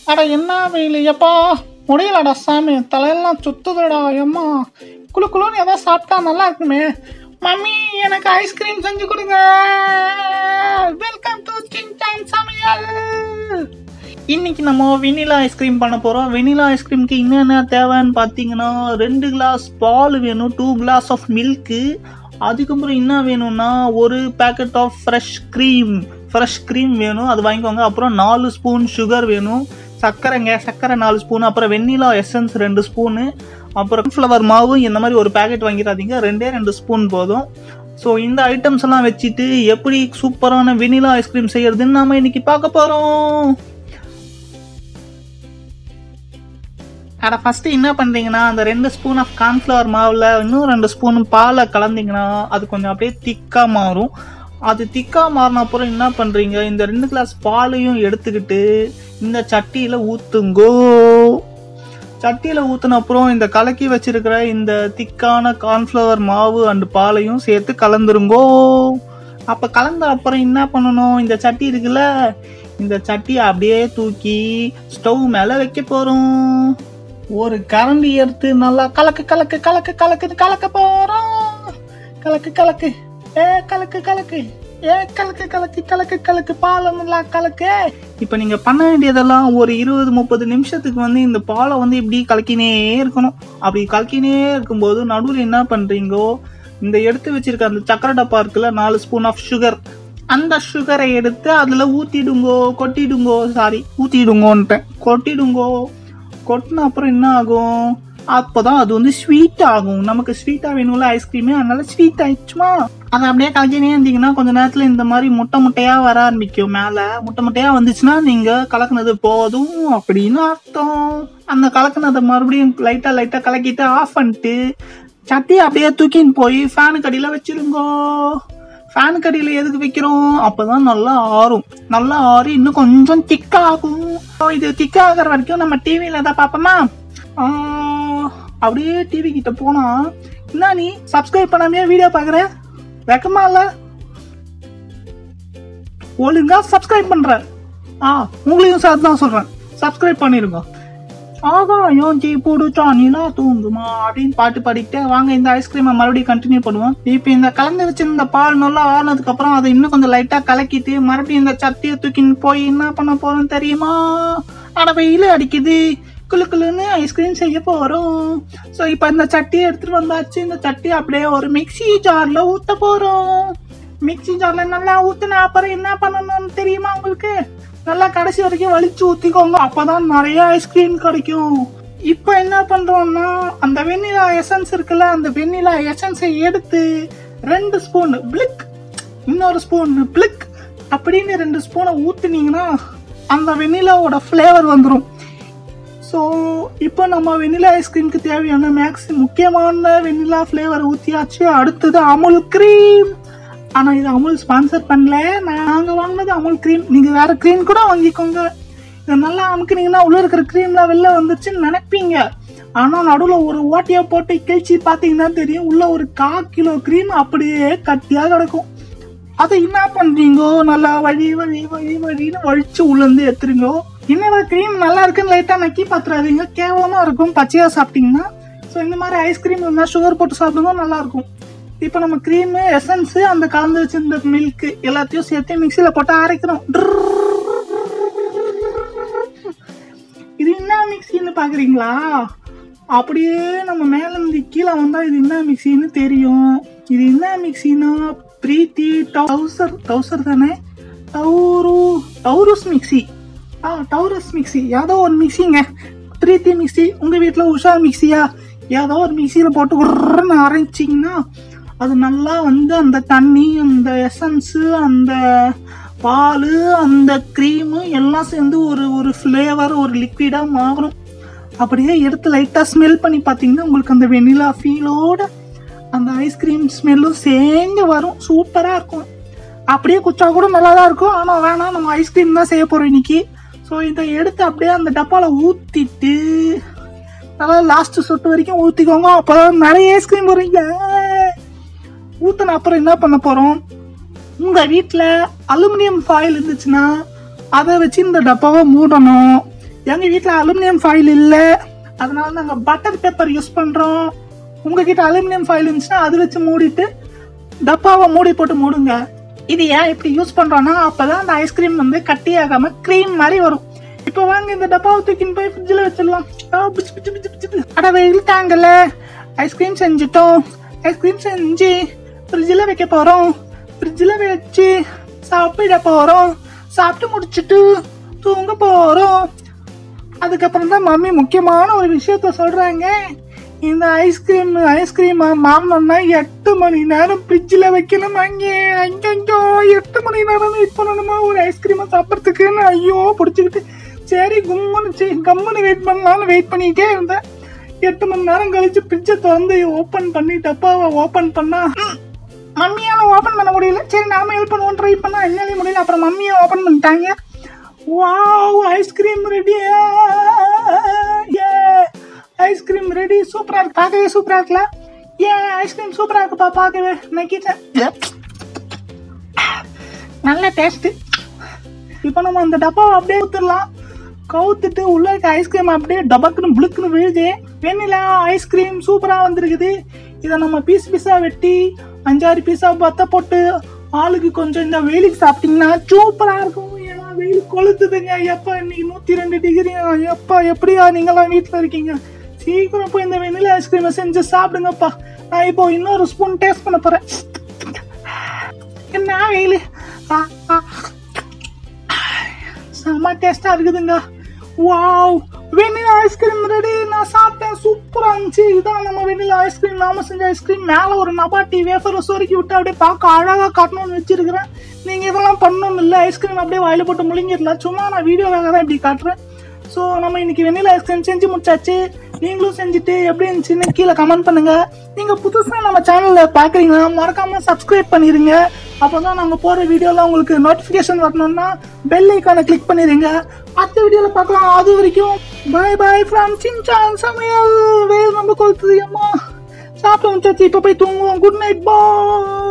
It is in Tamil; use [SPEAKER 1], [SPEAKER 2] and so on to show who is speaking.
[SPEAKER 1] அட என்ன வெயில் எப்பா முடியலடா சாமி தலையெல்லாம் சுத்துதுடா எம்மா குளு குளுன்னு ஏதாவது சாப்பிட்டா நல்லா இருக்குமே மம்மி எனக்கு ஐஸ்கிரீம் செஞ்சு கொடுங்க வெல்கம் டு சின்சான் சமையல் இன்னைக்கு நம்ம வெனிலா ஐஸ்கிரீம் பண்ண போகிறோம் வெனிலா ஐஸ்கிரீம்க்கு என்னென்ன தேவைன்னு பார்த்தீங்கன்னா ரெண்டு கிளாஸ் பால் வேணும் டூ கிளாஸ் ஆஃப் மில்க்கு அதுக்கப்புறம் என்ன வேணும்னா ஒரு packet of fresh cream fresh cream வேணும் அது வாங்கிக்கோங்க அப்புறம் நாலு ஸ்பூன் சுகர் வேணும் சர்க்கரைங்க சர்க்கரை நாலு ஸ்பூன் அப்புறம் வெண்ணிலா எசன்ஸ் ரெண்டு ஸ்பூனு அப்புறம் ஃப்ளவர் மாவு இந்த மாதிரி ஒரு பேக்கெட் வாங்கிடாதீங்க ரெண்டே ரெண்டு ஸ்பூன் போதும் ஸோ இந்த ஐட்டம்ஸ் எல்லாம் வச்சுட்டு எப்படி சூப்பரான வெனிலா ஐஸ்கிரீம் செய்யறதுன்னு நாம இன்னைக்கு பார்க்க போகிறோம் அட ஃபஸ்ட்டு என்ன பண்ணுறீங்கன்னா அந்த ரெண்டு ஸ்பூன் ஆஃப் கார்ன்ஃப்ளவர் மாவில் இன்னும் ரெண்டு ஸ்பூன் பாலை கலந்தீங்கன்னா அது கொஞ்சம் அப்படியே திக்காக மாறும் அது திக்காக மாறின அப்புறம் என்ன பண்ணுறீங்க இந்த ரெண்டு கிளாஸ் பாலையும் எடுத்துக்கிட்டு இந்த சட்டியில் ஊற்றுங்கோ சட்டியில் ஊற்றின அப்புறம் இந்த கலக்கி வச்சிருக்கிற இந்த திக்கான கார்ன்ஃப்ளவர் மாவு அண்ட் பாலையும் சேர்த்து கலந்துருங்கோ அப்போ கலந்த அப்புறம் என்ன பண்ணணும் இந்த சட்டி இருக்குல்ல இந்த சட்டியை அப்படியே தூக்கி ஸ்டவ் மேலே வைக்க போகிறோம் ஒரு கரண்டி எடுத்து நல்லா கலக்கு கலக்கு கலக்கு கலக்குன்னு கலக்க போறோம் கலக்கு கலக்கு ஏ கலக்கு கலக்கு ஏ கலக்கு கலக்கு கலக்கு கலக்கு பாலை நல்லா கலக்கு இப்போ நீங்க பண்ண வேண்டியதெல்லாம் ஒரு இருபது முப்பது நிமிஷத்துக்கு வந்து இந்த பாலை வந்து இப்படி கலக்கினே இருக்கணும் அப்படி கலக்கினே இருக்கும்போது நடுவில் என்ன பண்றீங்கோ இந்த எடுத்து வச்சிருக்க அந்த சக்கரை டப்பா இருக்குல்ல நாலு ஸ்பூன் ஆஃப் சுகர் அந்த சுகரை எடுத்து அதுல ஊத்திடுங்கோ கொட்டிடுங்கோ சாரி ஊத்திடுங்கோன்ட்டேன் கொட்டிடுங்கோ கொட்டின அப்புறம் என்ன ஆகும் அப்போதான் அது வந்து ஸ்வீட் ஆகும் நமக்கு ஸ்வீட்டா வேணும்ல ஐஸ்கிரீமு அதனால ஸ்வீட் ஆயிடுச்சுமா அதை அப்படியே கலக்கினே இருந்தீங்கன்னா கொஞ்ச நேரத்துல இந்த மாதிரி முட்டை முட்டையா வர ஆரம்பிக்கும் மேல முட்டை முட்டையா வந்துச்சுன்னா நீங்க கலக்குனது போதும் அப்படின்னு அர்த்தம் அந்த கலக்குனதை மறுபடியும் லைட்டா லைட்டா கலக்கிட்டு ஆஃப் பண்ணிட்டு சட்டியை அப்படியே தூக்கின்னு போய் ஃபேனுக்கு அடியில வச்சிருங்கோ ஃபேனுக்கு அடியில எதுக்கு வைக்கிறோம் அப்பதான் நல்லா ஆறும் நல்லா ஆறி இன்னும் கொஞ்சம் திக்காகும் இது திக்காகிற வரைக்கும் நம்ம டிவியில தான் பார்ப்போமா ஆஹ், அப்படியே டிவி கிட்ட போனா என்ன நீ சப்ஸ்கிரைப் பண்ணாமே வீடியோ பாக்குற வெக்கமா இல்ல ஒழுங்கா சப்ஸ்கிரைப் பண்ற ஆ உங்களையும் சார் தான் சொல்றேன் சப்ஸ்கிரைப் பண்ணிருங்க ஆகாயம் ஜி புடிச்சா நிலா தூங்குமா அப்படின்னு பாட்டு பாடிக்கிட்டே வாங்க இந்த ஐஸ்கிரீமை மறுபடியும் கண்டினியூ பண்ணுவோம் இப்போ இந்த கலந்து வச்சிருந்த பால் நல்லா ஆறுனதுக்கு அப்புறம் அதை இன்னும் கொஞ்சம் லைட்டா கலக்கிட்டு மறுபடியும் இந்த சட்டியை தூக்கின்னு போய் என்ன பண்ண போறோம் தெரியுமா அட வெயில் அடிக்குது குளு குளுன்னு ஐஸ்கிரீம் செய்ய போறோம் ஸோ இப்போ இந்த சட்டியை எடுத்துட்டு வந்தாச்சு இந்த சட்டியை அப்படியே ஒரு மிக்ஸி ஜார்ல ஊத்த போறோம் மிக்ஸி ஜார்ல நல்லா ஊத்துன அப்புறம் என்ன பண்ணணும்னு தெரியுமா உங்களுக்கு நல்லா கடைசி வரைக்கும் வலிச்சு ஊத்திக்கோங்க அப்பதான் நிறைய ஐஸ்கிரீம் கிடைக்கும் இப்போ என்ன பண்றோம்னா அந்த வெண்ணிலா எசன்ஸ் இருக்குல்ல அந்த வெண்ணிலா எசன்ஸை எடுத்து ரெண்டு ஸ்பூன் பிளிக் இன்னொரு ஸ்பூன் பிளிக் அப்படின்னு ரெண்டு ஸ்பூனை ஊத்துனீங்கன்னா அந்த வெண்ணிலாவோட ஃப்ளேவர் வந்துடும் ஸோ இப்போ நம்ம வெண்ணிலா ஐஸ்கிரீமுக்கு தேவையான மேக்ஸ் முக்கியமான வெண்ணிலா ஃப்ளேவர் ஊற்றியாச்சு அடுத்தது அமுல் க்ரீம் ஆனால் இது அமுல் ஸ்பான்சர் பண்ணல நாங்கள் வாங்கினது அமுல் க்ரீம் நீங்கள் வேற க்ரீம் கூட வாங்கிக்கோங்க இதை நல்லா அமுக்குனீங்கன்னா உள்ள இருக்கிற க்ரீம்லாம் வெளில வந்துருச்சுன்னு நினைப்பீங்க ஆனால் நடுவில் ஒரு ஓட்டையை போட்டு கிழிச்சி பார்த்தீங்கன்னா தெரியும் உள்ள ஒரு கா கிலோ க்ரீம் அப்படியே கட்டியாக கிடக்கும் அதை என்ன பண்றீங்கோ நல்லா வழி வழி வழி வழின்னு வழிச்சு உள்ளேருந்து எடுத்துருங்கோ என்னடா க்ரீம் நல்லா இருக்குன்னு லைட்டாக நக்கி பார்த்துறாதீங்க கேவலமாக இருக்கும் பச்சையாக சாப்பிட்டீங்கன்னா ஸோ இந்த மாதிரி ஐஸ்கிரீம் இருந்தால் சுகர் போட்டு சாப்பிடுங்க நல்லா இருக்கும் இப்போ நம்ம க்ரீமு எசன்ஸு அந்த கலந்து வச்சிருந்த மில்க் எல்லாத்தையும் சேர்த்து மிக்சியில் போட்டு அரைக்கிறோம் இது என்ன மிக்சின்னு பார்க்குறீங்களா அப்படியே நம்ம மேல இருந்து கீழே வந்தா இது என்ன மிக்சின்னு தெரியும் இது என்ன மிக்சினா பிரீத்தி டவுசர் டவுசர் தானே டவுரு டவுரஸ் மிக்சி ஆ டவுரஸ் மிக்சி ஏதோ ஒரு மிக்சிங்க பிரீத்தி மிக்சி உங்க வீட்ல உஷா மிக்சியா ஏதோ ஒரு மிக்சியில போட்டு உருன்னு அரைச்சிங்கன்னா அது நல்லா வந்து அந்த தண்ணி அந்த எசன்ஸு அந்த பால் அந்த க்ரீமு எல்லாம் சேர்ந்து ஒரு ஒரு ஃப்ளேவர் ஒரு லிக்விடாக மாறும் அப்படியே எடுத்து லைட்டாக ஸ்மெல் பண்ணி பார்த்தீங்கன்னா உங்களுக்கு அந்த வெனிலா ஃபீலோட அந்த ஐஸ்கிரீம் ஸ்மெல்லும் சேர்ந்து வரும் சூப்பராக இருக்கும் அப்படியே குச்சா கூட நல்லா தான் இருக்கும் ஆனால் வேணாம் நம்ம ஐஸ்கிரீம் தான் செய்ய போகிறோம் இன்னைக்கு ஸோ இதை எடுத்து அப்படியே அந்த டப்பாவில் ஊற்றிட்டு நல்லா லாஸ்ட் சொட்டு வரைக்கும் ஊற்றிக்கோங்க அப்போ நிறைய ஐஸ்கிரீம் வருங்க ஊற்றின அப்புறம் என்ன பண்ண போகிறோம் உங்க வீட்ல அலுமினியம் ஃபாயில் இருந்துச்சுன்னா அதை வச்சு இந்த டப்பாவை மூடணும் எங்க வீட்ல அலுமினியம் ஃபாயில் இல்ல அதனால நாங்க பட்டர் பேப்பர் யூஸ் பண்றோம் உங்ககிட்ட அலுமினியம் ஃபாயில் இருந்துச்சுன்னா அது வச்சு மூடிட்டு டப்பாவை மூடி போட்டு மூடுங்க இது ஏன் இப்படி யூஸ் பண்றோம்னா அப்பதான் அந்த ஐஸ்கிரீம் வந்து கட்டியாகாம க்ரீம் மாதிரி வரும் இப்போ வாங்க இந்த டப்பாவை தூக்கின்னு போய் ஃப்ரிட்ஜில் வச்சிடலாம் ஆ, பிச்சு, பிச்சு, பிச்சு, பிச்சு, பிச்சு. அட வெயில் தாங்கல ஐஸ்கிரீம் செஞ்சுட்டோம் ஐஸ்கிரீம் செஞ்சு ஃப்ரிட்ஜில் வைக்க போறோம் ஃப்ரிட்ஜில் வச்சு சாப்பிட போறோம் சாப்பிட்டு முடிச்சிட்டு தூங்க போறோம் அதுக்கப்புறம் தான் மம்மி முக்கியமான ஒரு விஷயத்த சொல்றாங்க இந்த ஐஸ்கிரீம் ஐஸ்கிரீம் மாமன்னா எட்டு மணி நேரம் ஃப்ரிட்ஜில் வைக்கணும் அங்கே அங்கோ எட்டு மணி நேரம் வெயிட் பண்ணணுமா ஒரு ஐஸ்கிரீமை சாப்பிட்றதுக்குன்னு ஐயோ பிடிச்சிக்கிட்டு சரி கும்முன்னு சரி கம்முன்னு வெயிட் பண்ணலாம்னு வெயிட் பண்ணிக்கிட்டே இருந்தேன் எட்டு மணி நேரம் கழிச்சு ஃப்ரிட்ஜை திறந்து ஓப்பன் பண்ணி டப்பாவை ஓப்பன் பண்ணா ம், மம்மியால ஓப்பன் பண்ண முடியல சரி நாம ஹெல்ப் பண்ணுவோம் ட்ரை பண்ணா என்னாலே முடியல அப்புறம் மம்மியை ஓப்பன் பண்ணிட்டாங்க வாவ் ஐஸ்கிரீம் ரெடி ஏ ஐஸ்கிரீம் ரெடி சூப்பரா இருக்கு பார்க்கவே சூப்பரா இருக்குல்ல ஏ ஐஸ்கிரீம் சூப்பரா இருக்குப்பா பார்க்கவே நக்கிட்டேன் நல்ல டேஸ்ட் இப்போ நம்ம அந்த டப்பாவை அப்படியே ஊத்துடலாம் கவுத்துட்டு உள்ள இருக்க ஐஸ்கிரீம் அப்படியே டபக்குன்னு புளுக்குன்னு விழுது வெண்ணிலா ஐஸ்கிரீம் சூப்பரா வந்திருக்குது இதை நம்ம பீஸ் பீஸா வெட்டி அஞ்சாறு பீஸா பத்த போட்டு ஆளுக்கு கொஞ்சம் இந்த வெயிலுக்கு சாப்பிட்டீங்கன்னா சூப்பரா இருக்கும் ஏன்னா வெயில் கொளுத்துதுங்க எப்பா இன்னைக்கு நூத்தி ரெண்டு டிகிரி எப்பா எப்படியா நீங்களாம் வீட்டுல இருக்கீங்க சீக்கிரம் போய் இந்த வெண்ணிலா ஐஸ்கிரீமை செஞ்சு சாப்பிடுங்கப்பா நான் இப்போ இன்னொரு ஸ்பூன் டேஸ்ட் பண்ண போறேன் என்ன வெயில் ஆ ஆ செம்ம டேஸ்டா இருக்குதுங்க வாவ் வெண்ணிலா ஐஸ்கிரீம் ரெடி நான் சாப்பிட்டேன் சூப்பரா இருந்துச்சு இதான் நம்ம வெண்ணிலா ஐஸ்கிரீம் நாம செஞ்ச ஐஸ்கிரீம் மேல ஒரு நபாட்டி வேஃபரை சொருக்கி விட்டு அப்படியே பார்க்க அழகா காட்டணும்னு வச்சிருக்கிறேன் நீங்க இதெல்லாம் பண்ணணும் இல்ல ஐஸ்கிரீம் அப்படியே வாயில போட்டு முழுங்கிடலாம் சும்மா நான் வீடியோக்காக தான் இப்படி காட்டுறேன் ஸோ நம்ம இன்னைக்கு வெண்ணிலா ஐஸ்கிரீம் செஞ்சு முடிச்சாச்சு நீங்களும் செஞ்சுட்டு எப்படி இருந்துச்சுன்னு கீழே கமெண்ட் பண்ணுங்க நீங்க புதுசா நம்ம சேனல்ல பாக்குறீங்கன்னா மறக்காம சப்ஸ்கிரைப் பண்ணிருங்க அப்பதான் நாங்க போற வீடியோல உங்களுக்கு நோட்டிபிகேஷன் வரணும்னா பெல் ஐக்கானை கிளிக் பண்ணிருங்க அடுத்த வீடியோல பார்க்கலாம் அது வரைக்கும் பை பை ஃப்ரம் சின்சான் சமையல் வேல் நம்ம கொளுத்துது அம்மா சாப்பிட்டு முடிச்சாச்சு இப்போ போய் தூங்குவோம் குட் நைட் பாய்